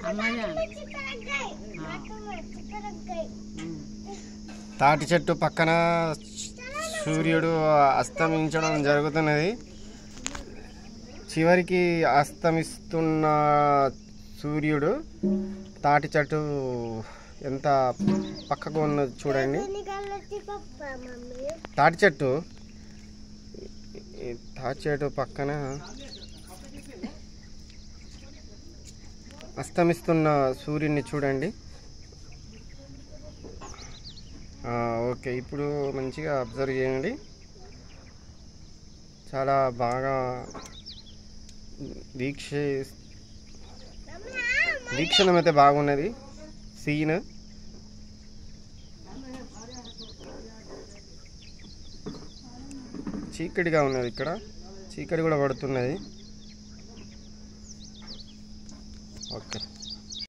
అమ్మయ్య తాటి చెట్టు పక్కన సూర్యుడు అస్తమించడం జరుగుతున్నది చివరికి అస్తమిస్తున్న సూర్యుడు తాటి చెట్టు ఎంత పక్కకు ఉన్నది చూడండి తాటి చెట్టు ఈ తాటి చెట్టు పక్కన అస్తమిస్తున్న సూర్యుడిని చూడండి ఆ, ఓకే ఇప్పుడు మంచిగా అబ్జర్వ్ చేయండి చాలా బాగా వీక్ష వీక్షణం అయితే బాగున్నది సీన్ చీకటిగా ఉన్నది ఇక్కడ చీకటి కూడా పడుతున్నది ఓకే